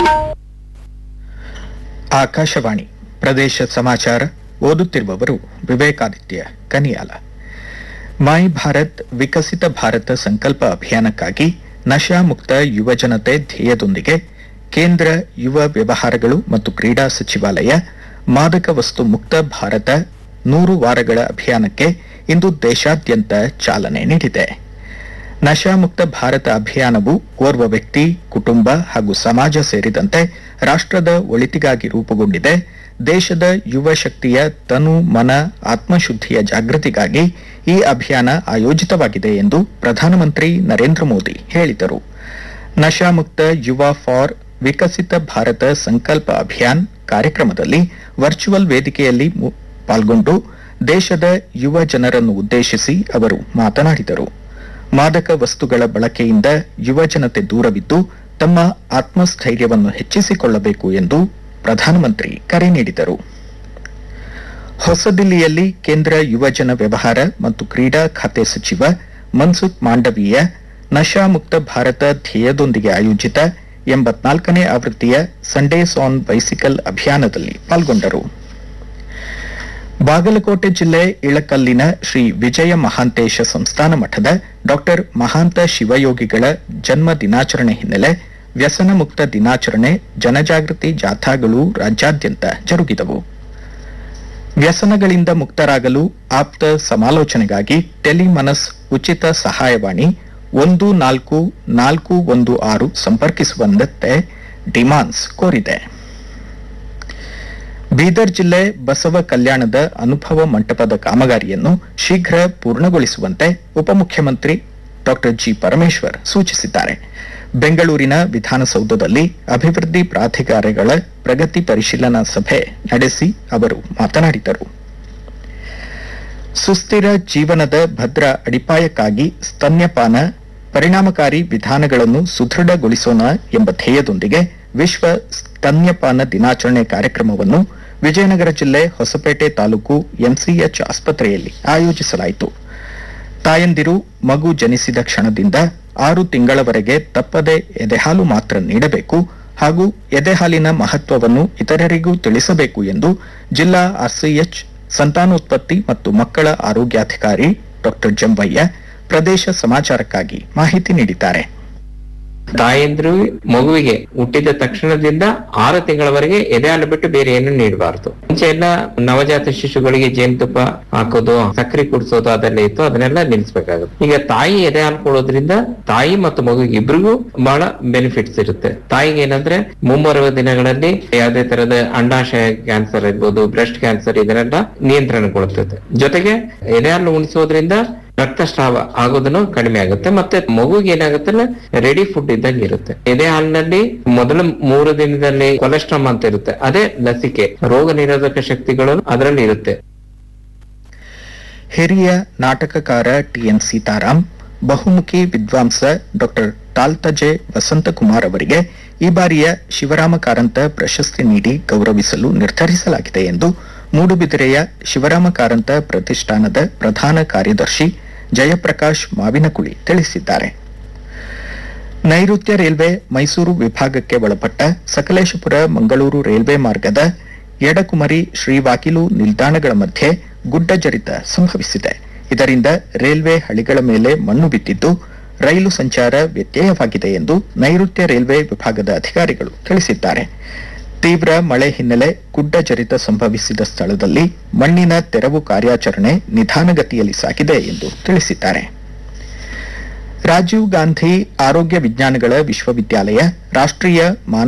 ಆಕಾಶವಾಣಿ ಪ್ರದೇಶ ಸಮಾಚಾರ ಓದುತ್ತಿರುವವರು ವಿವೇಕಾದಿತ್ಯ ಕನಿಯಾಲ ಮೈ ಭಾರತ್ ವಿಕಸಿತ ಭಾರತ ಸಂಕಲ್ಪ ಅಭಿಯಾನಕ್ಕಾಗಿ ನಶಾ ಮುಕ್ತ ಯುವಜನತೆ ಧ್ಯೇಯದೊಂದಿಗೆ ಕೇಂದ್ರ ಯುವ ವ್ಯವಹಾರಗಳು ಮತ್ತು ಕ್ರೀಡಾ ಸಚಿವಾಲಯ ಮಾದಕ ವಸ್ತು ಮುಕ್ತ ಭಾರತ ನೂರು ವಾರಗಳ ಅಭಿಯಾನಕ್ಕೆ ಇಂದು ದೇಶಾದ್ಯಂತ ಚಾಲನೆ ನೀಡಿದೆ ನಶಾಮುಕ್ತ ಭಾರತ ಅಭಿಯಾನವು ಓರ್ವ ವ್ಯಕ್ತಿ ಕುಟುಂಬ ಹಾಗೂ ಸಮಾಜ ಸೇರಿದಂತೆ ರಾಷ್ಟ್ರದ ಒಳಿತಿಗಾಗಿ ರೂಪುಗೊಂಡಿದೆ ದೇಶದ ಯುವ ಶಕ್ತಿಯ ತನು ಮನ ಆತ್ಮಶುದ್ಧಿಯ ಜಾಗೃತಿಗಾಗಿ ಈ ಅಭಿಯಾನ ಆಯೋಜಿತವಾಗಿದೆ ಎಂದು ಪ್ರಧಾನಮಂತ್ರಿ ನರೇಂದ್ರ ಮೋದಿ ಹೇಳಿದರು ನಶಾಮುಕ್ತ ಯುವ ಫಾರ್ ವಿಕಸಿತ ಭಾರತ ಸಂಕಲ್ಪ ಅಭಿಯಾನ್ ಕಾರ್ಯಕ್ರಮದಲ್ಲಿ ವರ್ಚುವಲ್ ವೇದಿಕೆಯಲ್ಲಿ ಮು- ಪಾಲ್ಗೊಂಡು ದೇಶದ ಯುವ ಜನರನ್ನು ಉದ್ದೇಶಿಸಿ ಅವರು ಮಾತನಾಡಿದರು ಮಾದಕ ವಸ್ತುಗಳ ಬಳಕೆಯಿಂದ ಯುವಜನತೆ ದೂರವಿದ್ದು ತಮ್ಮ ಆತ್ಮಸ್ಥೈರ್ಯವನ್ನು ಹೆಚ್ಚಿಸಿಕೊಳ್ಳಬೇಕು ಎಂದು ಪ್ರಧಾನಮಂತ್ರಿ ಕರೆ ನೀಡಿದರು ಹೊಸದಿಲ್ಲಿಯಲ್ಲಿ ಕೇಂದ್ರ ಯುವಜನ ವ್ಯವಹಾರ ಮತ್ತು ಕ್ರೀಡಾ ಖಾತೆ ಸಚಿವ ಮನ್ಸುಖ್ ಮಾಂಡವೀಯ ನಶಾಮುಕ್ತ ಭಾರತ ಧ್ಯೇಯದೊಂದಿಗೆ ಆಯೋಜಿತ ಎಂಬತ್ನಾಲ್ಕನೇ ಆವೃತ್ತಿಯ ಸಂಡೇಸ್ ಆನ್ ಬೈಸಿಕಲ್ ಅಭಿಯಾನದಲ್ಲಿ ಪಾಲ್ಗೊಂಡರು ಬಾಗಲಕೋಟೆ ಜಿಲ್ಲೆ ಇಳಕಲ್ಲಿನ ಶ್ರೀ ವಿಜಯ ಮಹಾಂತೇಶ ಸಂಸ್ಥಾನ ಮಠದ ಡಾಕ್ಟರ್ ಮಹಾಂತ ಶಿವಯೋಗಿಗಳ ಜನ್ಮ ದಿನಾಚರಣೆ ಹಿನ್ನೆಲೆ ವ್ಯಸನ ಮುಕ್ತ ದಿನಾಚರಣೆ ಜನಜಾಗೃತಿ ಜಾಥಾಗಳು ರಾಜ್ಯಾದ್ಯಂತ ಜರುಗಿದವು ವ್ಯಸನಗಳಿಂದ ಮುಕ್ತರಾಗಲು ಆಪ್ತ ಸಮಾಲೋಚನೆಗಾಗಿ ಟೆಲಿಮನಸ್ ಉಚಿತ ಸಹಾಯವಾಣಿ ಒಂದು ನಾಲ್ಕು ನಾಲ್ಕು ಒಂದು ಆರು ಸಂಪರ್ಕಿಸುವಂತೆ ಡಿಮಾನ್ಸ್ ಕೋರಿದೆ ಬೀದರ್ ಜಿಲ್ಲೆ ಬಸವ ಕಲ್ಯಾಣದ ಅನುಭವ ಮಂಟಪದ ಕಾಮಗಾರಿಯನ್ನು ಶೀಘ್ರ ಪೂರ್ಣಗೊಳಿಸುವಂತೆ ಉಪಮುಖ್ಯಮಂತ್ರಿ ಡಾಕ್ಟರ್ ಜಿ ಪರಮೇಶ್ವರ್ ಸೂಚಿಸಿದ್ದಾರೆ ಬೆಂಗಳೂರಿನ ವಿಧಾನಸೌಧದಲ್ಲಿ ಅಭಿವೃದ್ಧಿ ಪ್ರಾಧಿಕಾರಗಳ ಪ್ರಗತಿ ಪರಿಶೀಲನಾ ಸಭೆ ನಡೆಸಿ ಅವರು ಮಾತನಾಡಿದರು ಸುಸ್ಥಿರ ಜೀವನದ ಭದ್ರ ಅಡಿಪಾಯಕ್ಕಾಗಿ ಸ್ತನ್ಯಪಾನ ಪರಿಣಾಮಕಾರಿ ವಿಧಾನಗಳನ್ನು ಸುದೃಢಗೊಳಿಸೋಣ ಎಂಬ ಧ್ಯೇಯದೊಂದಿಗೆ ವಿಶ್ವ ಸ್ತನ್ಯಪಾನ ದಿನಾಚರಣೆ ಕಾರ್ಯಕ್ರಮವನ್ನು ವಿಜಯನಗರ ಜಿಲ್ಲೆ ಹೊಸಪೇಟೆ ತಾಲೂಕು ಎಂಸಿಎಚ್ ಆಸ್ಪತ್ರೆಯಲ್ಲಿ ಆಯೋಜಿಸಲಾಯಿತು ತಾಯಂದಿರು ಮಗು ಜನಿಸಿದ ಕ್ಷಣದಿಂದ ಆರು ತಿಂಗಳವರೆಗೆ ತಪ್ಪದೆ ಎದೆಹಾಲು ಮಾತ್ರ ನೀಡಬೇಕು ಹಾಗೂ ಎದೆಹಾಲಿನ ಮಹತ್ವವನ್ನು ಇತರರಿಗೂ ತಿಳಿಸಬೇಕು ಎಂದು ಜಿಲ್ಲಾ ಆರ್ಸಿಎಚ್ ಸಂತಾನೋತ್ಪತ್ತಿ ಮತ್ತು ಮಕ್ಕಳ ಆರೋಗ್ಯಾಧಿಕಾರಿ ಡಾಕ್ಟರ್ ಜಂಬಯ್ಯ ಪ್ರದೇಶ ಸಮಾಚಾರಕ್ಕಾಗಿ ಮಾಹಿತಿ ನೀಡಿದ್ದಾರೆ ತಾಯಂದ್ರು ಮಗುವಿಗೆ ಹುಟ್ಟಿದ ತಕ್ಷಣದಿಂದ ಆರು ತಿಂಗಳವರೆಗೆ ಎದೆ ಹಾಲು ಬಿಟ್ಟು ಬೇರೆ ಏನು ನೀಡಬಾರದು ಮುಂಚೆ ಎಲ್ಲ ನವಜಾತ ಶಿಶುಗಳಿಗೆ ಜೇನುತುಪ್ಪ ಹಾಕೋದು ಸಕ್ಕರೆ ಕುಡಿಸೋದು ಅದೆಲ್ಲ ಇತ್ತು ಅದನ್ನೆಲ್ಲ ನಿಲ್ಲಿಸಬೇಕಾಗುತ್ತೆ ಈಗ ತಾಯಿ ಎದೆ ಹಾಲು ಕೊಡೋದ್ರಿಂದ ತಾಯಿ ಮತ್ತು ಮಗುವಿಗೆ ಇಬ್ರಿಗೂ ಬಹಳ ಬೆನಿಫಿಟ್ಸ್ ಇರುತ್ತೆ ತಾಯಿಗೆ ಏನಂದ್ರೆ ಮುಂಬರುವ ದಿನಗಳಲ್ಲಿ ಯಾವುದೇ ತರದ ಅಂಡಾಶಯ ಕ್ಯಾನ್ಸರ್ ಇರ್ಬೋದು ಬ್ರೆಸ್ಟ್ ಕ್ಯಾನ್ಸರ್ ಇದನ್ನೆಲ್ಲ ನಿಯಂತ್ರಣಗೊಳ್ಳುತ್ತದೆ ಜೊತೆಗೆ ಎದೆ ಹಾಲು ಉಣಿಸೋದ್ರಿಂದ ರಕ್ತಸ್ರಾವ ಆಗೋದನ್ನು ಕಡಿಮೆ ಆಗುತ್ತೆ ಮತ್ತೆ ಮಗುಗೆ ಏನಾಗುತ್ತೆ ರೆಡಿ ಫುಡ್ ಇದ್ದಂಗೆ ಇರುತ್ತೆ ಎದೆ ಹಾಲಿನಲ್ಲಿ ಮೊದಲ ಮೂರು ದಿನದಲ್ಲಿ ಕೊಲೆಸ್ಟ್ರಾಮ್ ಅಂತ ಇರುತ್ತೆ ಅದೇ ಲಸಿಕೆ ರೋಗ ನಿರೋಧಕ ಶಕ್ತಿಗಳು ಅದರಲ್ಲಿ ಇರುತ್ತೆ ಹಿರಿಯ ನಾಟಕಕಾರ ಟಿಎನ್ ಸೀತಾರಾಮ್ ಬಹುಮುಖಿ ವಿದ್ವಾಂಸ ಡಾಕ್ಟರ್ ಟಾಲ್ತಜೆ ವಸಂತಕುಮಾರ್ ಅವರಿಗೆ ಈ ಬಾರಿಯ ಶಿವರಾಮ ಕಾರಂತ ಪ್ರಶಸ್ತಿ ನೀಡಿ ಗೌರವಿಸಲು ನಿರ್ಧರಿಸಲಾಗಿದೆ ಎಂದು ಮೂಡುಬಿದಿರೆಯ ಶಿವರಾಮ ಕಾರಂತ ಪ್ರತಿಷ್ಠಾನದ ಪ್ರಧಾನ ಕಾರ್ಯದರ್ಶಿ ಜಯಪ್ರಕಾಶ್ ಮಾವಿನಕುಳಿ ತಿಳಿಸಿದ್ದಾರೆ ನೈಋತ್ಯ ರೈಲ್ವೆ ಮೈಸೂರು ವಿಭಾಗಕ್ಕೆ ಒಳಪಟ್ಟ ಸಕಲೇಶಪುರ ಮಂಗಳೂರು ರೈಲ್ವೆ ಮಾರ್ಗದ ಎಡಕುಮರಿ ಶ್ರೀವಾಕಿಲು ನಿಲ್ದಾಣಗಳ ಮಧ್ಯೆ ಗುಡ್ಡ ಜರಿತ ಸಂಭವಿಸಿದೆ ಇದರಿಂದ ರೈಲ್ವೆ ಹಳಿಗಳ ಮೇಲೆ ಮಣ್ಣು ಬಿದ್ದಿದ್ದು ರೈಲು ಸಂಚಾರ ವ್ಯತ್ಯಯವಾಗಿದೆ ಎಂದು ನೈಋತ್ಯ ರೈಲ್ವೆ ವಿಭಾಗದ ಅಧಿಕಾರಿಗಳು ತಿಳಿಸಿದ್ದಾರೆ ತೀವ್ರ ಮಳೆ ಹಿನ್ನೆಲೆ ಗುಡ್ಡ ಜರಿತ ಸಂಭವಿಸಿದ ಸ್ಥಳದಲ್ಲಿ ಮಣ್ಣಿನ ತೆರವು ಕಾರ್ಯಾಚರಣೆ ನಿಧಾನಗತಿಯಲ್ಲಿ ಸಾಗಿದೆ ಎಂದು ತಿಳಿಸಿದ್ದಾರೆ ರಾಜೀವ್ ಗಾಂಧಿ ಆರೋಗ್ಯ ವಿಜ್ಞಾನಗಳ ವಿಶ್ವವಿದ್ಯಾಲಯ ರಾಷ್ಟ್ರೀಯ ಮಾನವ